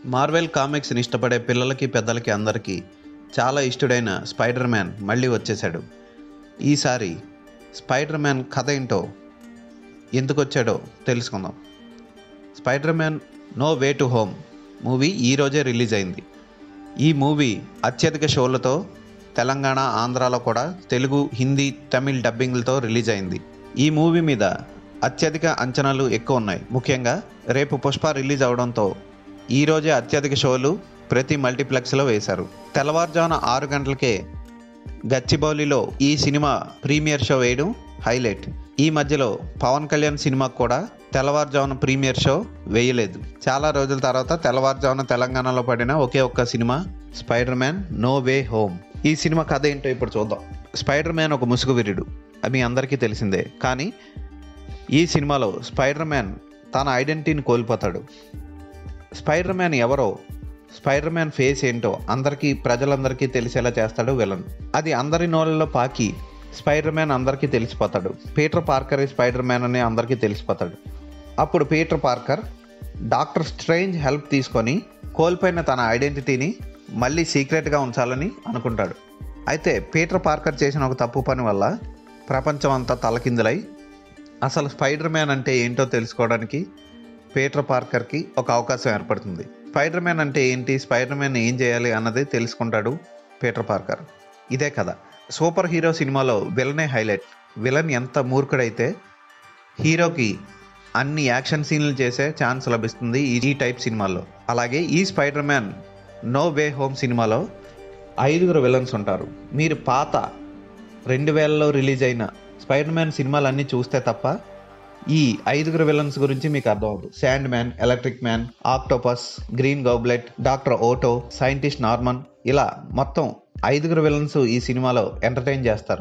Marvel కామిక్స్ని ఇష్టపడే పిల్లలకి పెద్దలకి అందరికీ చాలా ఇష్టడైన స్పైడర్ మ్యాన్ మళ్ళీ వచ్చేసాడు ఈసారి స్పైడర్ మ్యాన్ కథ ఏంటో ఎందుకు వచ్చాడో తెలుసుకుందాం Spider Man no way to home movie ఈరోజే రిలీజ్ అయింది ఈ మూవీ అత్యధిక షోలతో తెలంగాణ ఆంధ్రాలో కూడా తెలుగు హిందీ తమిళ్ డబ్బింగ్లతో రిలీజ్ అయింది ఈ మూవీ మీద అత్యధిక అంచనాలు ఎక్కువ ఉన్నాయి ముఖ్యంగా రేపు పుష్ప రిలీజ్ అవడంతో ఈరోజే అత్యధిక షోలు ప్రతి మల్టీప్లెక్స్లో వేశారు తెల్లవారుజామున ఆరు గంటలకే గచ్చిబౌలిలో ఈ సినిమా ప్రీమియర్ షో వేయడం హైలైట్ ఈ మధ్యలో పవన్ కళ్యాణ్ సినిమాకు కూడా తెల్లవారుజామున ప్రీమియర్ షో వేయలేదు చాలా రోజుల తర్వాత తెల్లవారుజామున తెలంగాణలో పడిన ఒకే ఒక్క సినిమా Spider Man no way home ఈ సినిమా కథ ఏంటో ఇప్పుడు చూద్దాం స్పైడర్ మ్యాన్ ఒక ముసుగు వీరుడు అది మీ అందరికీ తెలిసిందే కానీ ఈ సినిమాలో స్పైడర్ మ్యాన్ తన ఐడెంటిటీని కోల్పోతాడు స్పైడర్ మ్యాన్ ఎవరో స్పైడర్ మ్యాన్ ఫేస్ ఏంటో అందరికీ ప్రజలందరికీ తెలిసేలా చేస్తాడు విలన్ అది అందరి నోళ్ళలో పాకి స్పైడర్ మ్యాన్ అందరికీ తెలిసిపోతాడు పీటర్ పార్కర్ స్పైడర్ మ్యాన్ అని అందరికీ తెలిసిపోతాడు అప్పుడు Peter Parker Doctor Strange help తీసుకొని కోల్పోయిన తన ఐడెంటిటీని మళ్ళీ సీక్రెట్గా ఉంచాలని అనుకుంటాడు అయితే పీటర్ పార్కర్ చేసిన ఒక తప్పు పని వల్ల ప్రపంచం అంతా తలకిందులై అసలు స్పైడర్ మ్యాన్ అంటే ఏంటో తెలుసుకోవడానికి పీటర్ పార్కర్కి ఒక అవకాశం ఏర్పడుతుంది స్పైడర్ మ్యాన్ అంటే ఏంటి స్పైడర్ మ్యాన్ ఏం చేయాలి అన్నది తెలుసుకుంటాడు పీటర్ పార్కర్ ఇదే కదా సూపర్ హీరో సినిమాలో విలనే హైలైట్ విలన్ ఎంత మూర్ఖుడైతే హీరోకి అన్ని యాక్షన్ సీన్లు చేసే ఛాన్స్ లభిస్తుంది ఈ ఈ టైప్ సినిమాల్లో అలాగే ఈ Spider Man no way home సినిమాలో ఐదుగురు విలన్స్ ఉంటారు మీరు పాత రెండు వేలలో రిలీజ్ అయిన స్పైడర్ మ్యాన్ సినిమాలన్నీ చూస్తే తప్ప ఈ ఐదుగురు విలన్స్ గురించి మీకు అర్థం అవుతుంది Sandman electric man Octopus Green Goblin Doctor Otto scientist Norman ఇలా మొత్తం ఐదుగురు విలన్స్ ఈ సినిమాలో ఎంటర్టైన్ చేస్తారు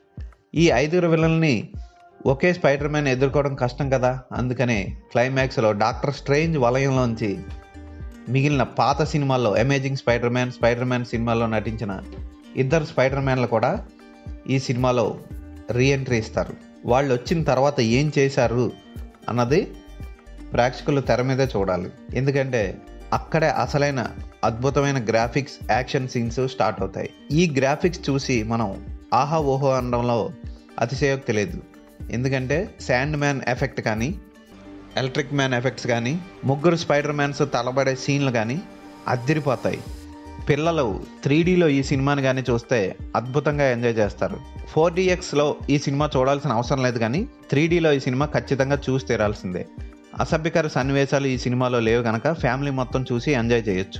ఈ ఐదుగురు విలన్ని ఒకే స్పైడర్ మ్యాన్ ఎదుర్కోవడం కష్టం కదా అందుకనే క్లైమాక్స్లో డాక్టర్ స్ట్రేంజ్ వలయంలోంచి మిగిలిన పాత సినిమాల్లో Amazing Spider Man Spider Man సినిమాలో నటించిన ఇద్దరు స్పైడర్ మ్యాన్లు కూడా ఈ సినిమాలో రీఎంట్రీ ఇస్తారు వాళ్ళు వచ్చిన తర్వాత ఏం చేశారు అన్నది ప్రేక్షకులు తెర మీదే చూడాలి ఎందుకంటే అక్కడే అసలైన అద్భుతమైన గ్రాఫిక్స్ యాక్షన్ సీన్స్ స్టార్ట్ అవుతాయి ఈ గ్రాఫిక్స్ చూసి మనం ఆహా ఓహో అనడంలో అతిశయోక్తి లేదు ఎందుకంటే శాండ్ మ్యాన్ ఎఫెక్ట్ కానీ ఎలక్ట్రిక్ మ్యాన్ ఎఫెక్ట్స్ కానీ ముగ్గురు స్పైడర్ మ్యాన్స్ తలబడే సీన్లు కానీ అద్దిరిపోతాయి పిల్లలు త్రీ డీలో ఈ సినిమాని కానీ చూస్తే అద్భుతంగా ఎంజాయ్ చేస్తారు ఫోర్ డిఎక్స్లో ఈ సినిమా చూడాల్సిన అవసరం లేదు కానీ త్రీ డీలో ఈ సినిమా ఖచ్చితంగా చూసి తీరాల్సిందే అసభ్యకర సన్నివేశాలు ఈ సినిమాలో లేవు కనుక ఫ్యామిలీ మొత్తం చూసి ఎంజాయ్ చేయొచ్చు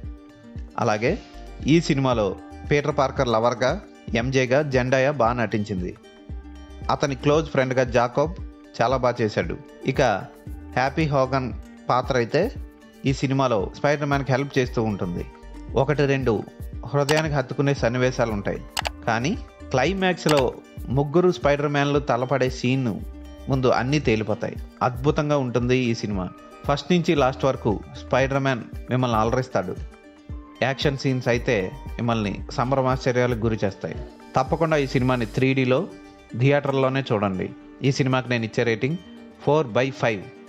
అలాగే ఈ సినిమాలో పీటర్ పార్కర్ లవర్గా ఎంజేగా జెండాయా బాగా నటించింది అతని క్లోజ్ ఫ్రెండ్గా జాకోబ్ చాలా బాగా చేశాడు ఇక హ్యాపీ హోగన్ పాత్ర అయితే ఈ సినిమాలో స్పైడర్ మ్యాన్కి హెల్ప్ చేస్తూ ఉంటుంది ఒకటి రెండు హృదయానికి హత్తుకునే సన్నివేశాలు ఉంటాయి కానీ క్లైమాక్స్లో ముగ్గురు స్పైడర్ మ్యాన్లు తలపడే సీన్ ముందు అన్నీ తేలిపోతాయి అద్భుతంగా ఉంటుంది ఈ సినిమా ఫస్ట్ నుంచి లాస్ట్ వరకు స్పైడర్ మ్యాన్ మిమ్మల్ని అలరిస్తాడు యాక్షన్ సీన్స్ అయితే మిమ్మల్ని సంభ్రమాశ్చర్యాలకు గురి చేస్తాయి తప్పకుండా ఈ సినిమాని త్రీ డీలో థియేటర్లోనే చూడండి ఈ సినిమాకి నేను ఇచ్చే రేటింగ్ ఫోర్ బై ఫైవ్